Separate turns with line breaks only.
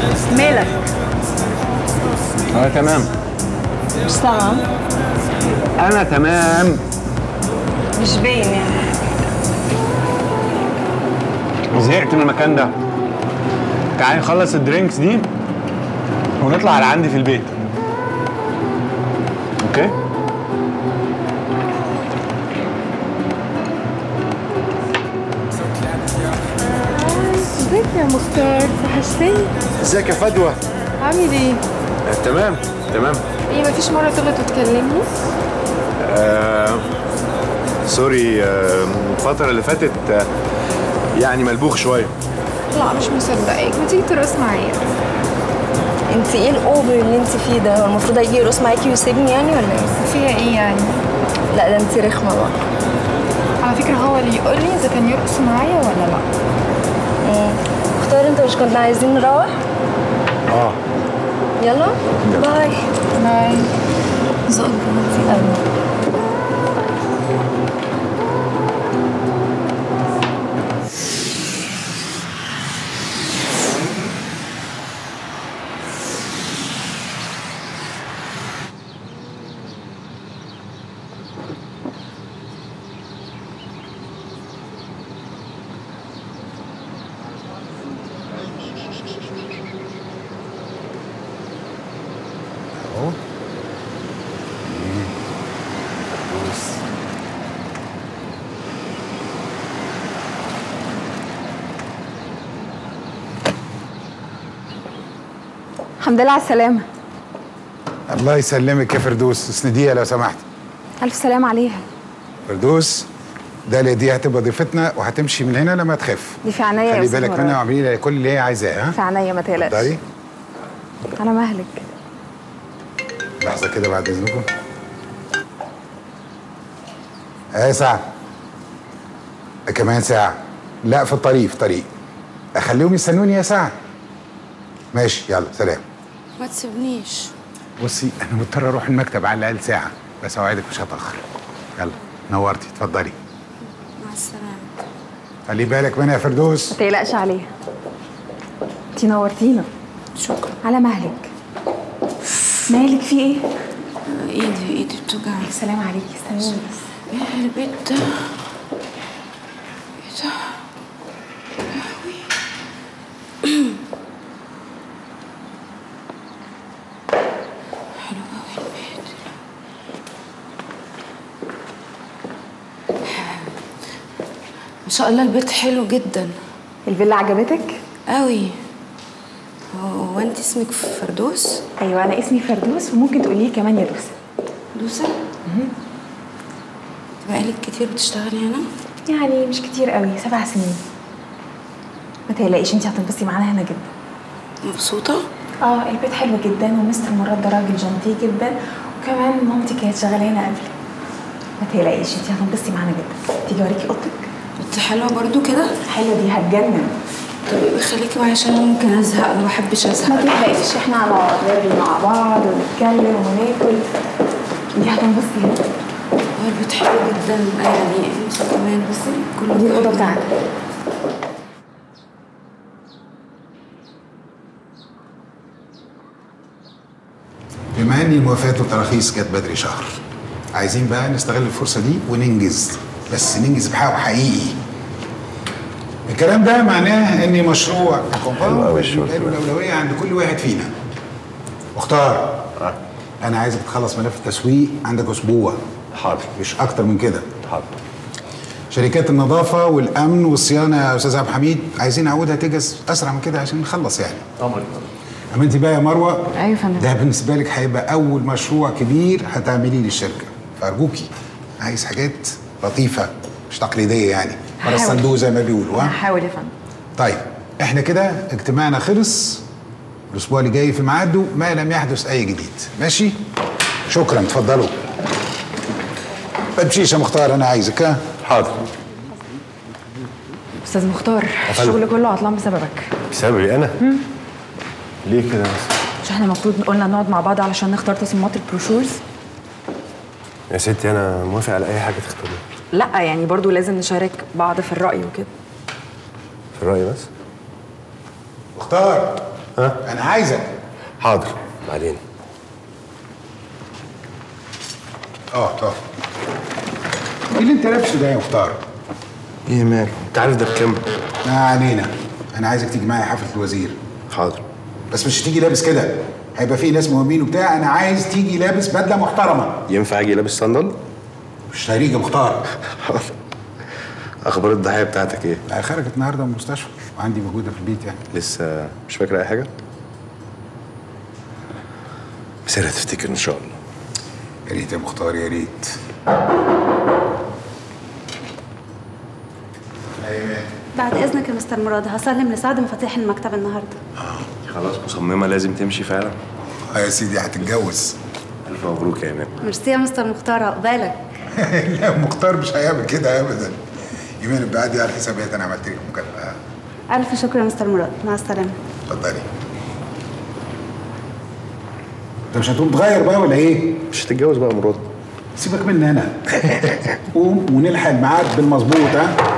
مالك
انا تمام
مش سامعة
انا تمام
مش باين يعني
زهقت من المكان ده تعالي نخلص الدرينكس دي ونطلع على عندي في البيت اوكي
ازيك يا مختار وحشتني
ازيك يا فدوى
عامل ايه؟
آه، تمام تمام
ايه مفيش مرة تغلط وتكلمني؟
آه سوري آه الفترة اللي فاتت آه يعني ملبوخ شوية
لا مش مصدقك ما تيجي ترقص معايا
انت ايه الاوفر اللي انت فيه ده هو المفروض اجي يرقص معاكي ويسيبني يعني ولا ايه
فيها ايه يعني؟
لا ده انت رخمه بقى
على فكرة هو اللي يقول لي اذا كان يرقص معايا ولا لا
اختار انت مش كنا عايزين نروح
اه
يلا باي
باي
ذوقك رومانسي قوي
اهو
الحمد لله على السلامة
الله يسلمك يا فردوس اسنديها لو سمحت
ألف سلام عليها
فردوس داليا دي هتبقى ضيفتنا وهتمشي من هنا لما تخف
دي في عينيا يا
خلي
أستاذ
بالك
مراد.
منها واعملي لها كل اللي هي عايزاه ها
في عينيا ما تقلقش
اتفضلي
على مهلك
لحظه كده بعد اذنكم ايه ساعه كمان ساعه لا في الطريق في الطريق اخليهم يستنوني يا ساعه ماشي يلا سلام
ما تسيبنيش
بصي انا مضطر اروح المكتب على الاقل ساعه بس اوعدك مش هتاخر يلا نورتي اتفضلي
مع السلامة
خلي بالك منها يا فردوس
ما تقلقش عليها انتي نورتينا
شكرا
على مهلك مالك في ايه؟
ايدي ايدي بتوجعني
سلام عليكي استنيني بس
ايه البيت ده ايه ده حلو قوي البيت ما شاء الله البيت حلو جدا
الفيلا عجبتك؟
قوي هو انت اسمك فردوس
ايوه انا اسمي فردوس وممكن تقولي لي كمان يا دوسة
دوسة بقالك كتير بتشتغلي هنا
يعني مش كتير قوي سبع سنين ما تقلقيش انتي هتنبسطي معانا هنا جدا
مبسوطة
اه البيت حلو جدا ومستر مراد ده راجل جنتي جدا وكمان مامتي كانت شغاله هنا قبلي ما تقلقيش انتي هتنبسطي معانا جدا تيجي اوريكي اوضتك
انت حلوة برضو كده
حلوه دي هتجنن
طب خليكي معايا عشان أنا ممكن ازهق انا ما بحبش
ما
ازهق
تقلقيش احنا هنقعد نرغي مع بعض ونتكلم وناكل دي هتنبسطي هنا
هو البيت حلو جدا يعني انت كمان بس كله
دي الاوضه
حلو.
بتاعتك
بما ان الموافقات والتراخيص جت بدري شهر عايزين بقى نستغل الفرصه دي وننجز بس ننجز بحقه حقيقي الكلام ده معناه ان مشروع كومباوند لازم يبقى له الاولويه عند كل واحد فينا مختار انا عايزك تخلص ملف التسويق عندك اسبوع
حاضر
مش اكتر من كده
حاضر
شركات النظافه والامن والصيانه يا استاذ عبد الحميد عايزين نعودها تجهز اسرع من كده عشان نخلص يعني
طبعا
اما انت بقى يا مروه
ايوه يا فندم
ده بالنسبه لك هيبقى اول مشروع كبير هتعمليه للشركه فارجوكي عايز حاجات لطيفه مش تقليديه يعني بره
هحاول.
الصندوق زي ما بيقولوا ها
هحاول يا فندم
طيب احنا كده اجتماعنا خلص الاسبوع اللي جاي في ميعاده ما لم يحدث اي جديد ماشي شكرا اتفضلوا ما تمشيش يا مختار انا عايزك ها
حاضر
استاذ مختار الشغل كله عطلان بسببك
بسببي انا ليه كده بس
مش احنا المفروض قلنا نقعد مع بعض علشان نختار تصميمات البروشورز
يا ستي انا موافق على اي حاجه تختاريها
لا يعني برضو لازم نشارك بعض في الرأي وكده
في الراي بس
مختار ها انا عايزك
حاضر بعدين
اه طب ايه اللي انت لابسه ده يا مختار
ايه مال انت عارف ده بكام
ما علينا انا عايزك تيجي معايا حفله الوزير
حاضر
بس مش تيجي لابس كده هيبقى في ناس مهمين وبتاع انا عايز تيجي لابس بدله محترمه
ينفع اجي لابس صندل
مش هيجي مختار
حاضر اخبار الضحيه بتاعتك ايه
لا، خرجت النهارده من المستشفى وعندي موجوده في البيت يعني
لسه مش فاكر اي حاجه مسيرها تفتكر ان شاء الله
يا ريت يا مختار يا ريت
بعد اذنك يا مستر مراد هسلم لسعد مفاتيح المكتب النهارده
خلاص مصممه لازم تمشي فعلا
اه يا سيدي هتتجوز
الف مبروك يا ايمان
ميرسي يا مستر مختار عقبالك
لا مختار مش هيعمل كده ابدا يمين بعد على الحسابات انا عملت لك مكافاه
الف شكر يا مستر مراد مع السلامه
اتفضلي انت مش هتقوم تغير بقى ولا ايه؟
مش هتتجوز بقى يا مراد
سيبك مني انا قوم ونلحق الميعاد بالمظبوط ها